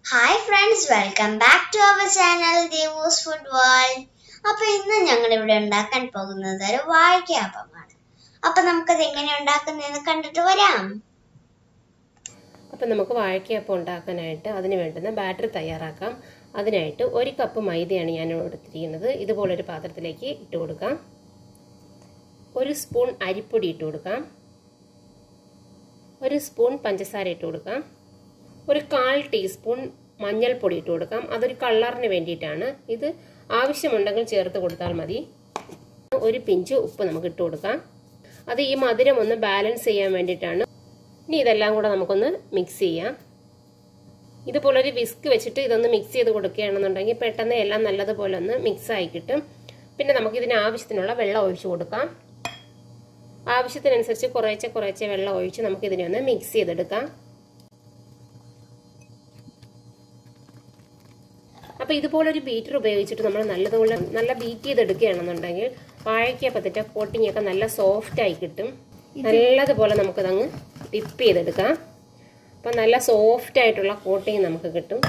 hi friends welcome back to our channel Devu's Food World അപ്പൊ ഇന്ന് ഞങ്ങൾ ഇവിടെ ഉണ്ടാക്കാൻ പോകുന്നത് ഒരു വാഴയ്ക്കാപ്പമാണ് അപ്പൊ നമുക്കത് എങ്ങനെ ഉണ്ടാക്കുന്നതെന്ന് കണ്ടിട്ട് വരാം അപ്പം നമുക്ക് വാഴയ്ക്കപ്പം ഉണ്ടാക്കാനായിട്ട് അതിന് വേണ്ടുന്ന ബാറ്ററി തയ്യാറാക്കാം അതിനായിട്ട് ഒരു കപ്പ് മൈദയാണ് ഞാൻ എടുത്തിരിക്കുന്നത് ഇതുപോലൊരു പാത്രത്തിലേക്ക് ഇട്ട് കൊടുക്കാം ഒരു സ്പൂൺ അരിപ്പൊടി ഇട്ട് കൊടുക്കാം ഒരു സ്പൂൺ പഞ്ചസാര ഇട്ട് കൊടുക്കാം ഒരു കാൽ ടീസ്പൂൺ മഞ്ഞൾപ്പൊടി ഇട്ട് കൊടുക്കാം അതൊരു കളറിന് വേണ്ടിയിട്ടാണ് ഇത് ആവശ്യമുണ്ടെങ്കിൽ ചേർത്ത് കൊടുത്താൽ മതി ഒരു പിഞ്ച് ഉപ്പ് നമുക്ക് ഇട്ട് കൊടുക്കാം അത് ഈ മധുരം ഒന്ന് ബാലൻസ് ചെയ്യാൻ വേണ്ടിയിട്ടാണ് ഇനി ഇതെല്ലാം കൂടെ നമുക്കൊന്ന് മിക്സ് ചെയ്യാം ഇതുപോലൊരു വിസ്ക് വെച്ചിട്ട് ഇതൊന്ന് മിക്സ് ചെയ്ത് കൊടുക്കുകയാണെന്നുണ്ടെങ്കിൽ പെട്ടെന്ന് എല്ലാം നല്ലതുപോലെ ഒന്ന് മിക്സ് ആയി കിട്ടും പിന്നെ നമുക്ക് ഇതിന് ആവശ്യത്തിനുള്ള വെള്ളം ഒഴിച്ചു കൊടുക്കാം ആവശ്യത്തിനനുസരിച്ച് കുറേശ്ശെ കുറേശ്ശെ വെള്ളം ഒഴിച്ച് നമുക്ക് ഇതിനെ ഒന്ന് മിക്സ് ചെയ്തെടുക്കാം അപ്പോൾ ഇതുപോലൊരു ബീറ്റർ ഉപയോഗിച്ചിട്ട് നമ്മൾ നല്ലതുപോലെ നല്ല ബീറ്റ് ചെയ്തെടുക്കുകയാണെന്നുണ്ടെങ്കിൽ വാഴയ്ക്കപ്പത്തിൻ്റെ കോട്ടിംഗ് ഒക്കെ നല്ല സോഫ്റ്റ് ആയി കിട്ടും നല്ലതുപോലെ നമുക്കതങ്ങ് ഡിപ്പ് ചെയ്തെടുക്കാം അപ്പം നല്ല സോഫ്റ്റ് ആയിട്ടുള്ള കോട്ടിങ് നമുക്ക് കിട്ടും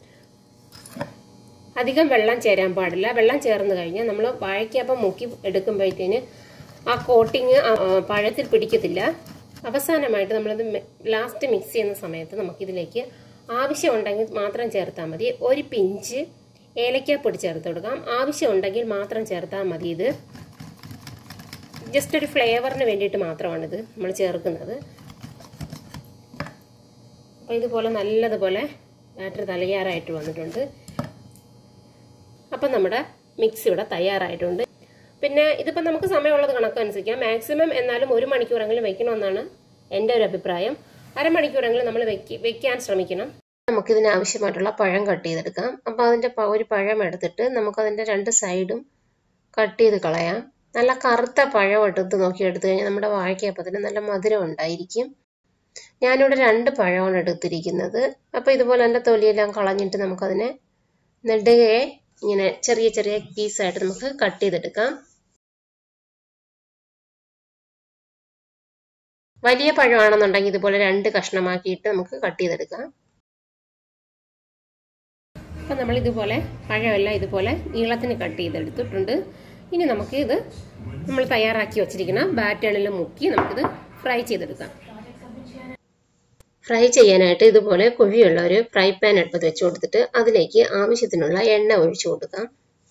അധികം വെള്ളം ചേരാൻ പാടില്ല വെള്ളം ചേർന്ന് കഴിഞ്ഞാൽ നമ്മൾ വാഴയ്ക്കപ്പം മുക്കി എടുക്കുമ്പോഴത്തേന് ആ കോട്ടിങ് പഴത്തിൽ പിടിക്കത്തില്ല അവസാനമായിട്ട് നമ്മളത് ലാസ്റ്റ് മിക്സ് ചെയ്യുന്ന സമയത്ത് നമുക്കിതിലേക്ക് ആവശ്യമുണ്ടെങ്കിൽ മാത്രം ചേർത്താൽ മതി ഒരു പിഞ്ച് ഏലക്കാപ്പൊടി ചേർത്ത് കൊടുക്കാം ആവശ്യമുണ്ടെങ്കിൽ മാത്രം ചേർത്താൽ മതി ഇത് ജസ്റ്റ് ഒരു ഫ്ലേവറിന് വേണ്ടിയിട്ട് മാത്രമാണിത് നമ്മൾ ചേർക്കുന്നത് അപ്പോൾ ഇതുപോലെ നല്ലതുപോലെ ബാറ്റർ തയ്യാറായിട്ട് വന്നിട്ടുണ്ട് അപ്പം നമ്മുടെ മിക്സ് ഇവിടെ തയ്യാറായിട്ടുണ്ട് പിന്നെ ഇതിപ്പോൾ നമുക്ക് സമയമുള്ളത് കണക്കനുസരിക്കാം മാക്സിമം എന്നാലും ഒരു മണിക്കൂറെങ്കിലും വെക്കണമെന്നാണ് എൻ്റെ ഒരു അഭിപ്രായം അരമണിക്കൂറെങ്കിലും നമ്മൾ വെക്ക് വെക്കാൻ ശ്രമിക്കണം നമുക്കിതിന് ആവശ്യമായിട്ടുള്ള പഴം കട്ട് ചെയ്തെടുക്കാം അപ്പോൾ അതിൻ്റെ ഒരു പഴം എടുത്തിട്ട് നമുക്കതിൻ്റെ രണ്ട് സൈഡും കട്ട് ചെയ്ത് കളയാം നല്ല കറുത്ത പഴം എടുത്ത് നോക്കി എടുത്തു കഴിഞ്ഞാൽ നമ്മുടെ വാഴയ്ക്കപ്പത്തിന് നല്ല മധുരം ഉണ്ടായിരിക്കും ഞാനിവിടെ രണ്ട് പഴമാണ് എടുത്തിരിക്കുന്നത് അപ്പോൾ ഇതുപോലെ എൻ്റെ തൊലിയെല്ലാം കളഞ്ഞിട്ട് നമുക്കതിനെ നെടുകയെ ഇങ്ങനെ ചെറിയ ചെറിയ പീസായിട്ട് നമുക്ക് കട്ട് ചെയ്തെടുക്കാം വലിയ പഴമാണെന്നുണ്ടെങ്കിൽ ഇതുപോലെ രണ്ട് കഷ്ണമാക്കിയിട്ട് നമുക്ക് കട്ട് ചെയ്തെടുക്കാം അപ്പം നമ്മൾ ഇതുപോലെ പഴമെല്ലാം ഇതുപോലെ നീളത്തിന് കട്ട് ചെയ്തെടുത്തിട്ടുണ്ട് ഇനി നമുക്ക് ഇത് നമ്മൾ തയ്യാറാക്കി വെച്ചിരിക്കുന്ന ബാറ്റണിൽ മുക്കി നമുക്കിത് ഫ്രൈ ചെയ്തെടുക്കാം ഫ്രൈ ചെയ്യാനായിട്ട് ഇതുപോലെ കുഴിയുള്ള ഒരു ഫ്രൈ പാൻ അടുപ്പത്ത് വെച്ച് കൊടുത്തിട്ട് അതിലേക്ക് ആവശ്യത്തിനുള്ള എണ്ണ ഒഴിച്ചു കൊടുക്കാം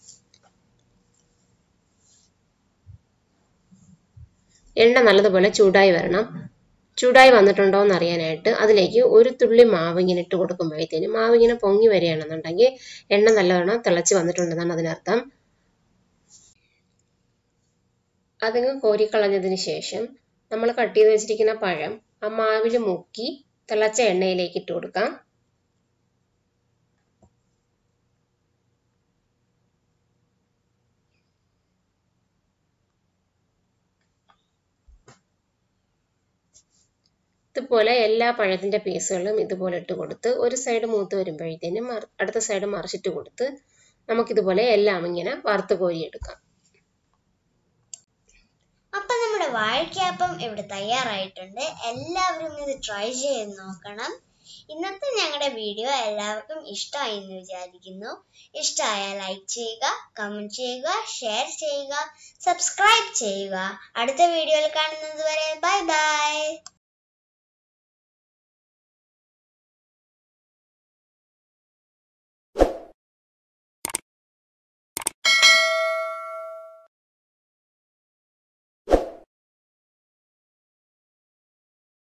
എണ്ണ നല്ലതുപോലെ ചൂടായി വരണം ചൂടായി വന്നിട്ടുണ്ടോ എന്ന് അറിയാനായിട്ട് അതിലേക്ക് ഒരു തുള്ളി മാവ് ഇങ്ങനെ ഇട്ട് കൊടുക്കുമ്പോഴത്തേനും മാവ് ഇങ്ങനെ പൊങ്ങി വരികയാണെന്നുണ്ടെങ്കിൽ എണ്ണ നല്ലവണ്ണം തിളച്ച് വന്നിട്ടുണ്ടെന്നാണ് അതിനർത്ഥം അതങ്ങ് കോരിക്കളഞ്ഞതിന് ശേഷം നമ്മൾ കട്ട് ചെയ്ത് വെച്ചിരിക്കുന്ന പഴം ആ മാവിൽ മുക്കി തിളച്ച എണ്ണയിലേക്ക് ഇട്ട് കൊടുക്കാം ഇതുപോലെ എല്ലാ പഴത്തിൻ്റെ പീസുകളും ഇതുപോലെ ഇട്ട് കൊടുത്ത് ഒരു സൈഡ് മൂത്ത് വരുമ്പോഴത്തേനും അടുത്ത സൈഡ് മറിച്ചിട്ട് കൊടുത്ത് നമുക്കിതുപോലെ എല്ലാം ഇങ്ങനെ വറുത്ത് കോരിയെടുക്കാം അപ്പൊ നമ്മുടെ വാഴയ്ക്കാപ്പം ഇവിടെ തയ്യാറായിട്ടുണ്ട് എല്ലാവരും ഇത് ട്രൈ ചെയ്ത് നോക്കണം ഇന്നത്തെ ഞങ്ങളുടെ വീഡിയോ എല്ലാവർക്കും ഇഷ്ടമായി എന്ന് വിചാരിക്കുന്നു ഇഷ്ടമായാൽ ലൈക്ക് ചെയ്യുക കമന്റ് ചെയ്യുക ഷെയർ ചെയ്യുക സബ്സ്ക്രൈബ് ചെയ്യുക അടുത്ത വീഡിയോയിൽ കാണുന്നത് വരെ ബൈ ബൈ